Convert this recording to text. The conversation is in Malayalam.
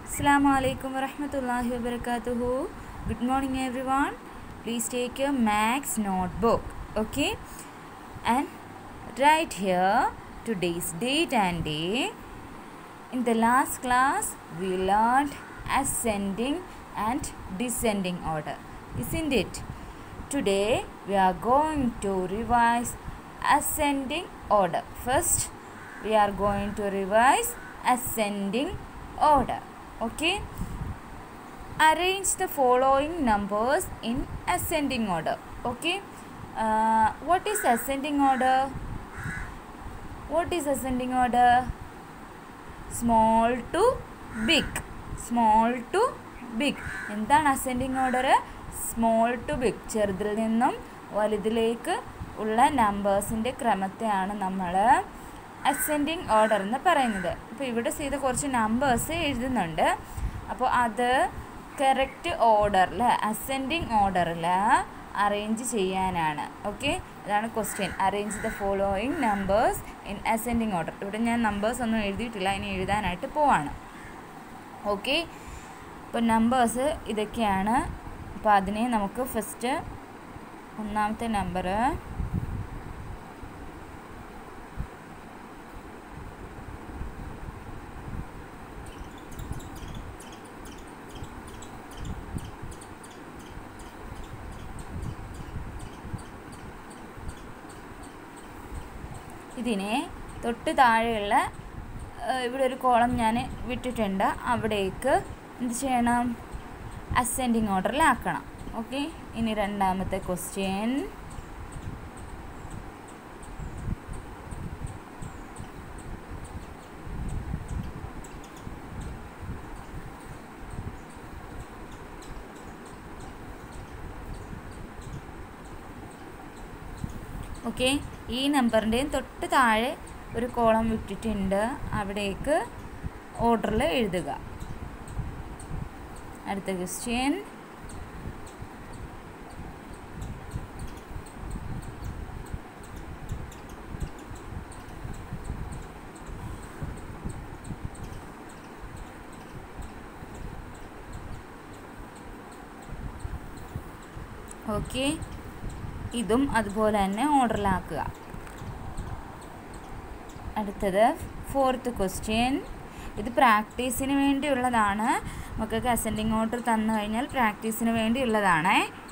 Assalamu alaikum warahmatullahi wabarakatuhu. Good morning everyone. Please take your max notebook. Okay? And write here today's date and day. In the last class, we learned ascending and descending order. Isn't it? Today, we are going to revise ascending order. First, we are going to revise ascending order. Okay? Arrange the following numbers in ascending order. Okay? Uh, what is ascending order? What is ascending order? Small to big small to big എന്താണ് ascending order small to big ചെറുതിൽ നിന്നും വലുതിലേക്ക് ഉള്ള നമ്പേഴ്സിൻ്റെ ക്രമത്തെയാണ് നമ്മൾ അസെൻഡിങ് ഓർഡർ എന്ന് പറയുന്നത് അപ്പോൾ ഇവിടെ ചെയ്ത കുറച്ച് നമ്പേഴ്സ് എഴുതുന്നുണ്ട് അപ്പോൾ അത് കറക്റ്റ് ഓർഡറിൽ അസെൻഡിങ് ഓർഡറിൽ അറേഞ്ച് ചെയ്യാനാണ് ഓക്കെ അതാണ് question arrange the following numbers in ascending order ഇവിടെ ഞാൻ നമ്പേഴ്സ് ഒന്നും എഴുതിയിട്ടില്ല ഇനി എഴുതാനായിട്ട് പോവാണ് ഓക്കെ ഇപ്പോൾ നമ്പേഴ്സ് ഇതൊക്കെയാണ് അപ്പോൾ അതിനെ നമുക്ക് ഫസ്റ്റ് ഒന്നാമത്തെ നമ്പർ ഇതിനെ തൊട്ട് താഴെയുള്ള ഇവിടെ ഒരു കോളം ഞാൻ വിട്ടിട്ടുണ്ട് അവിടേക്ക് എന്ത് ചെയ്യണം അസെൻഡിങ് ഓർഡറിലാക്കണം ഓക്കെ ഇനി രണ്ടാമത്തെ ക്വസ്റ്റ്യൻ ഓക്കെ ഈ നമ്പറിൻ്റെയും തൊട്ട് താഴെ ഒരു കോളം വിട്ടിട്ടുണ്ട് അവിടേക്ക് ഓർഡറിൽ എഴുതുക അടുത്ത ക്വസ്റ്റ്യൻ ഓക്കെ ഇതും അതുപോലെ തന്നെ ഓർഡറിലാക്കുക അടുത്തത് ഫോർത്ത് ക്വസ്റ്റ്യൻ ഇത് പ്രാക്ടീസിന് വേണ്ടിയുള്ളതാണ് മക്കൾക്ക് അസെൻഡിങ് ഓർഡർ തന്നു കഴിഞ്ഞാൽ പ്രാക്ടീസിന് വേണ്ടിയുള്ളതാണ്